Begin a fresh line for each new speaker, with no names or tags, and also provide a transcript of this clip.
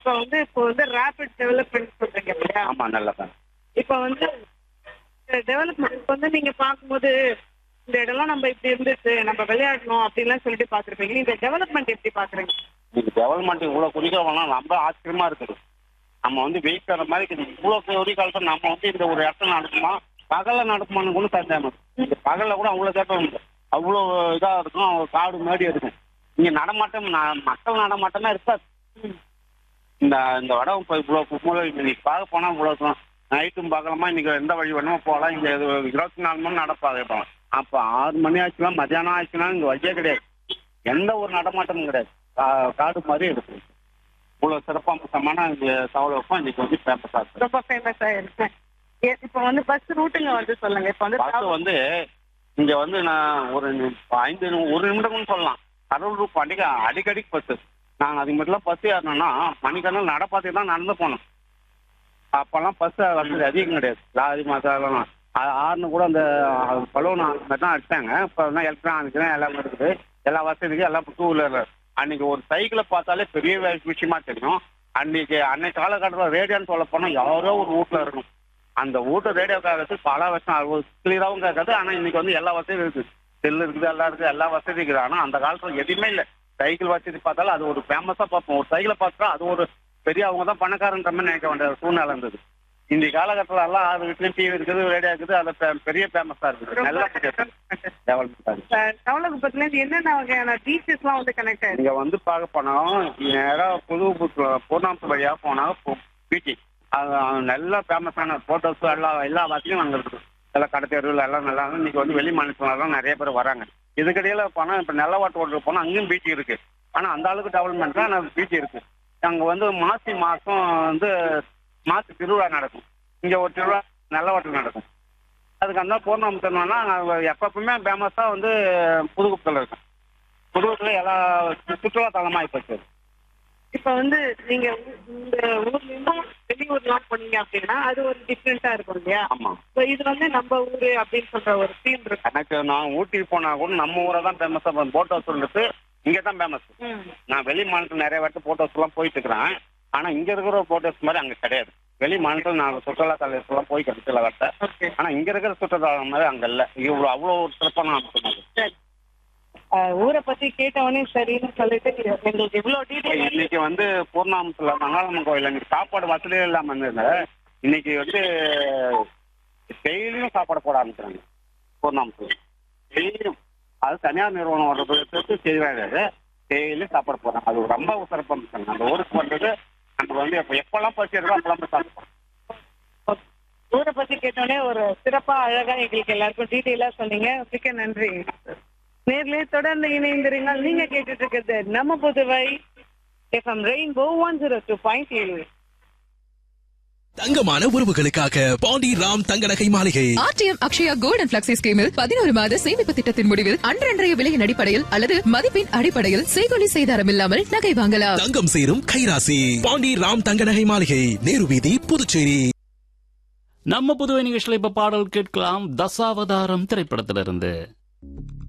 இப்போ வந்து இப்போ வந்து ரேபிட் டெவலப்மெண்ட் சொல்றீங்க இல்லையா
ஆமா நல்லதான்
இப்போ வந்து டெவலப்மெண்ட் இப்போ வந்து நீங்க பார்க்கும்போது இந்த இடம்லாம் நம்ம இப்படி இருந்துச்சு நம்ம விளையாடணும் அப்படின்லாம் சொல்லிட்டு பார்த்துருப்பீங்க இந்த டெவலப்மெண்ட் எப்படி பாக்குறீங்க
இந்த டெவலப்மெண்ட் இவ்வளவு குடிக்கிறவங்களாம் ரொம்ப ஆச்சரியமா இருக்குது நம்ம வந்து வெயிட் தர மாதிரி இருக்குது இவ்வளவு ஒரு காலத்துல நம்ம வந்து இந்த ஒரு இடத்துல நடக்குமா பகல்ல நடக்குமான்னு கூட சந்தேகம் இந்த பகல்ல கூட அவ்வளவு தேட்டம் உண்டு அவ்வளோ இதா இருக்கும் அவ்வளோ காடு மேடி இருக்கும் இங்க நடமாட்டம் ந- மக்கள் நடமாட்டமே இருக்காது இந்த இந்த இடம் இப்போ இவ்வளோ கும்பல இன்னைக்கு பார்க்க போனா இவ்வளோ நைட்டும் பார்க்கலாமா இன்னைக்கு எந்த வழி வேணுமோ போகலாம் இங்க இது இருபத்தி நாலு மணி நடப்பாங்க இப்போ அப்போ ஆறு மணி ஆச்சுன்னா மத்தியானம் ஆச்சுன்னா இங்க வழியே கிடையாது எந்த ஒரு நடமாட்டமும் கிடையாது கா- காடு மாதிரி இருக்கு இவ்வளவு சிறப்பம்சமான இந்த தவளவுக்கும் இன்னைக்கு வந்து ஃபேமஸ் ஆகுது
ரொம்ப ஃபேமஸ் ஆயிருக்கு ஏ- இப்போ வந்து பஸ் ரூட்டுங்க வந்து சொல்லுங்க இப்போ வந்து
பஸ் வந்து இங்க வந்து நான் ஒரு நி- ஐந்து நி- ஒரு நிமிடம்னு சொல்லலாம் கடலூர் பண்டிகை அடிக்கடி பஸ் நாங்க அதுக்கு மட்டும் பஸ் ஏறணும்னா மணிக்கணக்கில் நடப்பாத்தி தான் நடந்து போனோம் அப்பெல்லாம் பஸ் வசதி அதிகம் கிடையாது லாரி மசாலாம் ஆறுனு கூட அந்த பலூன் மாதிரி தான் அடிச்சாங்க இப்போ தான் எலக்ட்ரானிக் எல்லாமே இருக்குது எல்லா வசதிக்கும் எல்லாம் டூ வீலர் அன்னைக்கு ஒரு சைக்கிளை பார்த்தாலே பெரிய வி- விஷயமா தெரியும் அன்னைக்கு அன்னைக்கு காலகட்டத்தில் ரேடியோன்னு சொல்ல போனால் யாரோ ஒரு வீட்டில் இருக்கும் அந்த வீட்டு ரேடியோ கேட்கறது பல வருஷம் ஆகும் கிளியராகவும் கேட்காது ஆனால் இன்னைக்கு வந்து எல்லா வசதியும் இருக்குது செல் இருக்குது எல்லாம் இருக்குது எல்லா வசதியும் இருக்குது ஆனால் அந்த காலத்தில் எதுவுமே இல்லை சைக்கிள் வசதி பார்த்தாலும் அது ஒரு ஃபேமஸாக பார்ப்போம் ஒரு சைக்கிளை பார்த்தா அது ஒரு பெரிய அவங்க தான் பணக்காரன்ற மாதிரி நினைக்க வேண்டிய சூழ்நிலை இருந்தது இந்த காலகட்டத்தில் எல்லாம் ஆறு வீட்லையும் டிவி இருக்குது ரேடியோ இருக்குது அது பெ- பெரிய ஃபேமஸாக இருக்குது நல்லா டெவலப்மெண்ட் ஆகுது
டெவலப்மெண்ட்ல இருந்து என்னென்ன வகையான பீச்சஸ்லாம் வந்து கனெக்ட் ஆயிருக்கு
இங்க வந்து பார்க்க போனோம் நேராக புது பூர்ணாம்பு வழியா போனா பீச்சு அது நல்ல ஃபேமஸான போட்டோஸ் எல்லா எல்லா வசதியும் அங்கே இருக்குது எல்லாம் கடை தெருவில் எல்லாம் நல்லா இருக்கு. இன்னைக்கு வந்து வெளி மாநிலத்துலாம் நிறைய பேர் வராங்க இதுக்கடையில போனால் இப்போ நெல்லவாட்டு ரோட்டில் போனால் அங்கேயும் பீச் இருக்கு ஆனால் அந்த அளவுக்கு டெவலப்மெண்ட் தான் ஆனால் பீச் இருக்கு அங்கே வந்து மாசி மாதம் வந்து மாசி திருவிழா நடக்கும் இங்கே ஒரு திருவிழா நெல்லவாட்டில் நடக்கும் அதுக்கு அந்த பூர்ணாம திருநாள்னா எப்பவுமே ஃபேமஸாக வந்து புதுக்குப்பத்தில் இருக்கும் புதுக்குப்பத்தில் எல்லா சுற்றுலா தலமாக போச்சு அது.
இப்போ வந்து நீங்க ஊ- இந்த ஊர்ல இருந்து வெளியூர்லாம் போனீங்க அப்படின்னா அது ஒரு டிஃப்ரெண்டா இருக்கும் இல்லையா
ஆமாம்
இப்போ இது வந்து நம்ம ஊரு அப்படின்னு சொல்ற ஒரு ஃபீல் இருக்கு
எனக்கு நான் ஊட்டி போனா கூட நம்ம ஊரை தான் ஃபேமஸாக போட் ஹவுஸ் சொல்லிட்டு இங்கே தான் ஃபேமஸ்
ம்.
நான் வெளி மாநிலத்தில் நிறைய வாட்டி போட் ஹவுஸ்லாம் போயிட்டு இருக்கிறேன் ஆனால் இங்கே இருக்கிற போட் ஹவுஸ் மாதிரி அங்கே கிடையாது வெளி மாநிலத்தில் நான் சுற்றுலா தலத்துலாம் போய்க்கிறேன் சில வாட்டை
ஓகே
ஆனால் இங்கே இருக்கிற சுற்றுலா மாதிரி அங்கே இல்லை இவ்வளோ அவ்வளோ ஒரு சிறப்பான அம்சம் அது
சரி ஆஹ் ஊரை பத்தி கேட்டவொடனே சரின்னு சொல்லிட்டு எங்களுக்கு இவ்வளவு டீடைல்
இன்னைக்கு வந்து பூர்ணாமத்தில் மங்காளம்மன் கோயில் இன்னைக்கு சாப்பாடு வசதியே இல்லாமல் இருந்தது இன்னைக்கு வந்து டெய்லியும் சாப்பாடு போட ஆரம்பிச்சாங்க பூர்ணாமத்தில் டெய்லியும் அது தனியார் நிறுவனம் வர்றது செய்வாங்க டெய்லியும் சாப்பாடு போடுறாங்க அது ரொம்ப சிறப்பு அம்சம் அந்த ஊருக்கு வந்தது நம்ம வந்து எப்போ எப்பெல்லாம் பசி இருக்கோ அப்பெல்லாம் போய் சாப்பிடுவோம்
ஊரை பத்தி கேட்டோடனே ஒரு சிறப்பா அழகா எங்களுக்கு எல்லாருக்கும் டீட்டெயிலா சொன்னீங்க மிக்க நன்றி நேர்லயே தொடர்ந்து இணைந்திருங்கள் நீங்க கேட்டுட்டு இருக்கிறது நம்ம Puduvai FM Rainbow one zero two point ஏழு
தங்கமான உறவுகளுக்காக பாண்டி ராம் தங்க நகை மாளிகை
RTM Akshaya gold and flexi ஸ்கீமில் பதினோரு மாத சேமிப்பு திட்டத்தின் முடிவில் அன்றன்றைய விலையின் அடிப்படையில் அல்லது மதிப்பின் அடிப்படையில் செய்கொலி செய்தாரம் இல்லாமல் நகை வாங்கலாம்
தங்கம் சேரும் கைராசி பாண்டி ராம் தங்க நகை மாளிகை நேரு வீதி புதுச்சேரி
நம்ம புதுவை நிகழ்ச்சியில் இப்ப பாடல் கேட்கலாம் தசாவதாரம் திரைப்படத்திலிருந்து